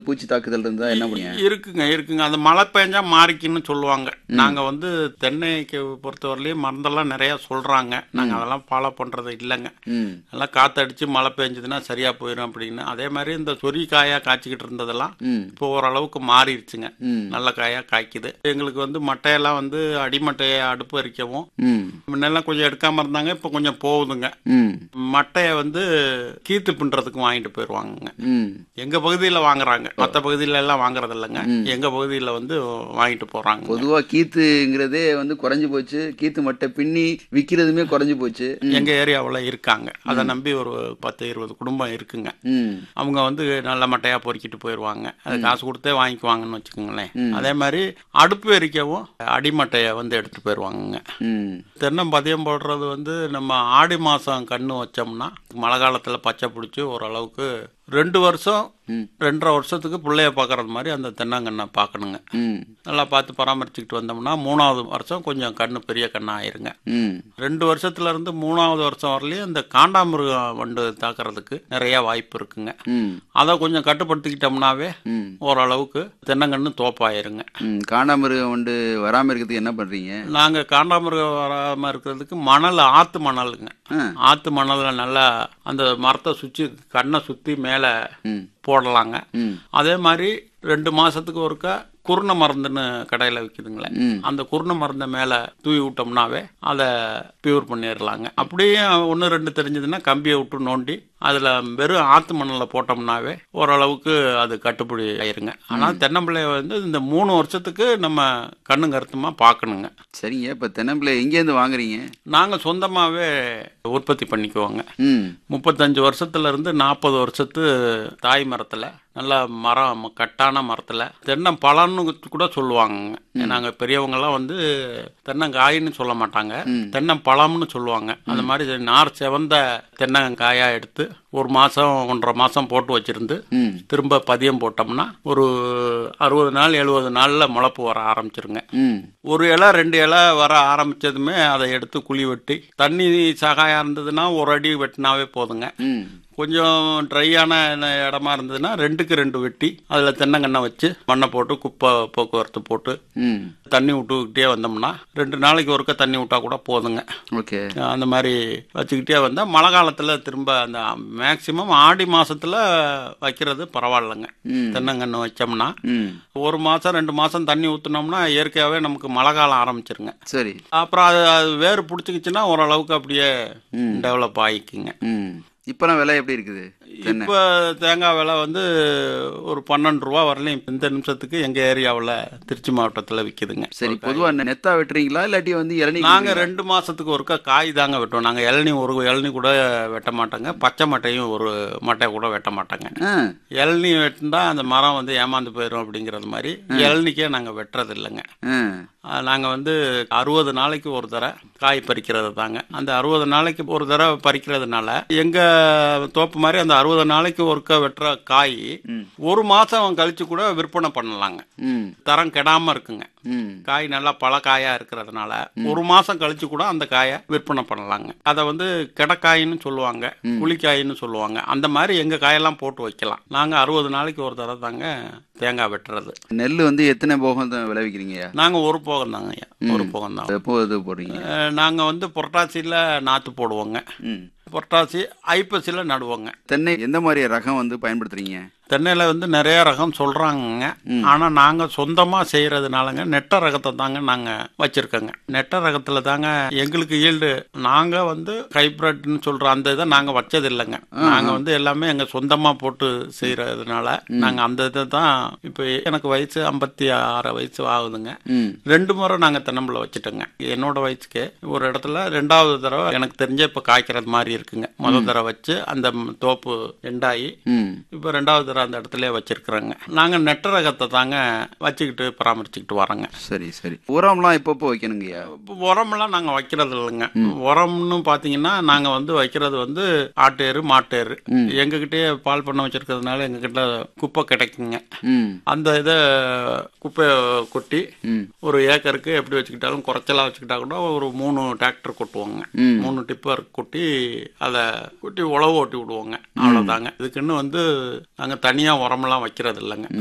பூச்சி தாக்குதல் இருந்தா என்ன பண்ணுவீங்க இருக்குங்க இருக்குங்க அந்த மழை பெஞ்சா மாறிக்குன்னு சொல்லுவாங்க நாங்க வந்து தென்னைக்கு பொறுத்தவரையிலையும் மருந்தெல்லாம் நிறைய சொல்றாங்க நாங்க அதெல்லாம் ஃபாலோ பண்றது இல்லைங்க ம் நல்லா காத்தடிச்சு மழை பெஞ்சதுன்னா சரியா போயிடும் அப்படின்னு அதே மாதிரி இந்த சொறி காயா காய்ச்சிக்கிட்டு இருந்ததெல்லாம் ம் இப்போ ஓரளவுக்கு மாறிடுச்சுங்க ம் நல்ல காயா காய்க்குது எங்களுக்கு வந்து மட்டையெல்லாம் வந்து அடிமட்டையை அடுப்பு எரிக்கவும் ம் முன்னெல்லாம் கொஞ்சம் எடுக்காம இருந்தாங்க இப்போ கொஞ்சம் போகுதுங்க ம் மட்டையை வந்து கீத்து பின்றதுக்கு வாங்கிட்டு போயிடுவாங்கங்க ம் எங்க பகுதியில் வாங்குறாங்க மற்ற பகுதியில எல்லாம் வாங்குறது இல்லைங்க எங்க பகுதியில் வந்து வாங்கிட்டு போறாங்க பொதுவா கீத்துங்கிறதே வந்து குறைஞ்சு போச்சு கீத்து மட்டை பின்னி விக்கிறதுமே குறைஞ்சு போச்சு எங்க ஏரியாவில் இருக்காங்க அதை நம்பி ஒரு பத்து இருபது குடும்பம் இருக்குங்க ம் அவங்க வந்து நல்ல மட்டையா பொறுக்கிட்டு போயிடுவாங்க அது காசு கொடுத்தே வாங்கிக்குவாங்கன்னு வச்சுக்கோங்களேன் அதே மாதிரி அடுப்பு எரிக்கவும் அடிமட்டையை வந்து எடுத்துட்டு போயிடுவாங்க ம் தென்னம் பதியம் போடுறது வந்து நம்ம ஆடி மாசம் கண்ணு வச்சோம்னா மழை காலத்துல பச்சை பிடிச்சி ஓரளவுக்கு ரெண்டு வருஷம் ம். ரெண்டரை வருஷத்துக்கு பிள்ளைய பார்க்கறது மாதிரி அந்த தென்னங்கண்ணை பார்க்கணுங்க ம் நல்லா பார்த்து பராமரிச்சுக்கிட்டு வந்தோம்னா மூணாவது வருஷம் கொஞ்சம் கண்ணு பெரிய கண்ணா ஆயிருங்க ம் ரெண்டு வருஷத்துல இருந்து மூணாவது வருஷம் வரலையும் இந்த காண்டாமிருகம் வண்டு தாக்குறதுக்கு நிறைய வாய்ப்பு இருக்குங்க ம் அதை கொஞ்சம் கட்டுப்படுத்திக்கிட்டோம்னாவே ம் ஓரளவுக்கு தென்னங்கன்று தோப்பாயிருங்க ம் காண்டாமிருகம் வந்து வராம இருக்கிறதுக்கு என்ன பண்றீங்க நாங்க காண்டாமிருகம் வராம இருக்கிறதுக்கு மணல் ஆத்து மணலுங்க ஆ. ஆத்து மணல்ல நல்லா அந்த மரத்தை சுற்றி கண்ணை சுத்தி மேல ம் போடலாங்க ம் அதே மாதிரி ரெண்டு மாசத்துக்கு ஒருக்கா குருணை மருந்துன்னு கடையில விற்குதுங்களே ம். அந்த குருணை மருந்தை மேல தூவி விட்டோம்னாவே அதை பியூர் பண்ணிடலாங்க அப்படியே ஒன்று ரெண்டு தெரிஞ்சதுன்னா கம்பியை விட்டு நோண்டி அதுல வெறும் ஆத்து மணலில் போட்டோம்னாவே ஓரளவுக்கு அது கட்டுப்படி ஆயிருங்க ஆனால் தென்னம்பிள்ளைய வந்து இந்த மூணு வருஷத்துக்கு நம்ம கண்ணு கருத்துமா பார்க்கணுங்க சரிங்க இப்ப தென்னம்பிள்ளை எங்கேருந்து வாங்குறீங்க நாங்கள் சொந்தமாகவே உற்பத்தி பண்ணிக்குவோங்க ம் முப்பத்தஞ்சு வருஷத்துல இருந்து நாற்பது வருஷத்து தாய் மரத்துல நல்ல மரம் கட்டான மரத்துல தென்னம் பழம்னு கூட சொல்லுவாங்க நாங்க பெரியவங்கெல்லாம் வந்து தென்னங்காயின்னு சொல்ல மாட்டாங்க தென்னம் பழம்னு சொல்லுவாங்க அந்த மாதிரி நார் செவந்த தென்னங்காயா எடுத்து ஒரு மாசம் ஒன்றரை மாசம் போட்டு வச்சிருந்து ம் திரும்ப பதியம் போட்டோம்னா ஒரு அறுபது நாள் எழுபது நாள்ல முளப்பு வர ஆரம்பிச்சிருங்க ம் ஒரு இலை ரெண்டு இலை வர ஆரம்பிச்சதுமே அதை எடுத்து குழி வெட்டி தண்ணி சகாயா இருந்ததுன்னா ஒரு அடி வெட்டினாவே போதுங்க ம் கொஞ்சம் ட்ரையான இடமா இருந்ததுன்னா ரெண்டுக்கு ரெண்டு வெட்டி அதில் தென்னங்கண்ணை வச்சு மண்ணை போட்டு குப்பை போக்குவரத்து போட்டு ம் தண்ணி விட்டுக்கிட்டே வந்தோம்னா ரெண்டு நாளைக்கு ஒருக்க தண்ணி விட்டா கூட போதுங்க ஓகே அந்த மாதிரி வச்சுக்கிட்டே வந்தால் மழை காலத்தில் திரும்ப அந்த மேக்சிமம் ஆடி மாசத்துல வைக்கிறது பரவாயில்லைங்க ம் தென்னங்கன்று வச்சோம்னா ம் ஒரு மாசம் ரெண்டு மாசம் தண்ணி ஊத்துனோம்னா இயற்கையாகவே நமக்கு மழை காலம் ஆரம்பிச்சிருங்க சரி அப்புறம் அது அது வேறு பிடிச்சிக்கிச்சுன்னா ஓரளவுக்கு அப்படியே ம். டெவலப் ஆகிக்குங்க ம் இப்பெல்லாம் விலை எப்படி இருக்குது தென்னை இப்போ தேங்காய் விலை வந்து ஒரு பன்னெண்டு ரூபா வரலையும் இந்த நிமிஷத்துக்கு எங்கள் ஏரியாவில் திருச்சி மாவட்டத்தில் விற்கிதுங்க சரி பொதுவா நெத்தா வெட்டுறீங்களா இல்லாட்டி வந்து இளநீ நாங்கள் ரெண்டு மாசத்துக்கு ஒருக்கா காய் தாங்க வெட்டுவோம் நாங்கள் இளநீ ஒரு இளநீ கூட வெட்ட மாட்டோங்க பச்சை மட்டையும் ஒரு மட்டை கூட வெட்ட மாட்டோங்க ஆ இளநீ வெட்டினா அந்த மரம் வந்து ஏமாந்து போயிடும் அப்படிங்கிறது மாதிரி இளநிக்கே நாங்கள் வெட்டுறது இல்லைங்க ஆ நாங்கள் வந்து அறுபது நாளைக்கு ஒரு தடவை காய் பறிக்கிறது தாங்க அந்த அறுபது நாளைக்கு ஒரு தடவை பறிக்கிறதுனால எங்கள் தோப்பு மாதிரி அந்த அறுபது நாளைக்கு ஒருக்க வெட்டுற காய் ம். ஒரு மாதம் கழிச்சு கூட விற்பனை பண்ணலாங்க ம் தரம் கெடாம இருக்குங்க ம் காய் நல்லா பழக்காயா இருக்கிறதுனால ஒரு மாசம் கழிச்சு கூட அந்த காயை விற்பனை பண்ணலாங்க அதை வந்து கிடக்காயின்னு சொல்லுவாங்க குழிக்காயின்னு சொல்லுவாங்க அந்த மாதிரி எங்க காயெல்லாம் போட்டு வைக்கலாம் நாங்க அறுபது நாளைக்கு ஒரு தடவை தாங்க தேங்காய் வெட்டுறது நெல் வந்து எத்தனை போகம் தான் விளைவிக்கிறீங்கய்யா நாங்க ஒரு போகம் தாங்க ஐயா ஒரு போகம் தான் எப்போ இது போடுறீங்க அஹ் நாங்க வந்து புரட்டாசியில நாத்து போடுவோங்க ம் புரட்டாசி ஐப்பசியில நடுவோங்க தென்னை எந்த மாதிரி ரகம் வந்து பயன்படுத்துறீங்க தென்னையில வந்து நிறைய ரகம் சொல்றாங்க ஆனா நாங்க சொந்தமா செய்யறதுனாலங்க நெட்ட ரகத்தை தாங்க நாங்க வச்சிருக்கோங்க நெட்ட ரகத்துல தாங்க எங்களுக்கு ஈல்டு நாங்க வந்து ஹைப்ரிட்னு சொல்ற அந்த இதை நாங்க வச்சது இல்லைங்க நாங்க வந்து எல்லாமே எங்க சொந்தமா போட்டு செய்யறதுனால நாங்க அந்த இதை தான் இப்ப எனக்கு வயசு ஐம்பத்தி ஆறு வயசு ஆகுதுங்க ம் ரெண்டு முறை நாங்க தென்னம்பிள்ளை வச்சுட்டோங்க என்னோட வயசுக்கு ஒரு இடத்துல ரெண்டாவது தடவை எனக்கு தெரிஞ்ச இப்ப காய்க்கிறது மாதிரி இருக்குங்க முதல் தடவை வச்சு அந்த ம் தோப்பு எண்டாயி ம் இப்போ ரெண்டாவது தடவை அந்த இடத்துல வச்சிருக்கிறோங்க நாங்க நெட்ட ரகத்தை தாங்க வச்சுக்கிட்டு பராமரிச்சுக்கிட்டு வரோங்க சரி சரி உரம்லாம் எப்பப்போ வைக்கணுங்கய்யா இப்போ உரமெல்லாம் நாங்கள் வைக்கிறது இல்லைங்க உரம்னு பார்த்தீங்கன்னா நாங்கள் வந்து வைக்கிறது வந்து ஆட்டேரு மாட்டேரு எங்ககிட்டயே பால் பண்ண வச்சிருக்கிறதுனால எங்ககிட்ட குப்பை கிடைக்குங்க ம் அந்த இதை குப்பையை கொட்டி ம் ஒரு ஏக்கருக்கு எப்படி வச்சுக்கிட்டாலும் குறைச்சலா வச்சுக்கிட்டா கூட ஒரு மூணு டிராக்டர் கொட்டுவாங்க ம். மூணு டிப்பர் கொட்டி அதை கொட்டி உழவு ஓட்டி விடுவோங்க அவ்வளோதாங்க இதுக்குன்னு வந்து நாங்கள் தனியா உரமெல்லாம் வைக்கிறது இல்லைங்க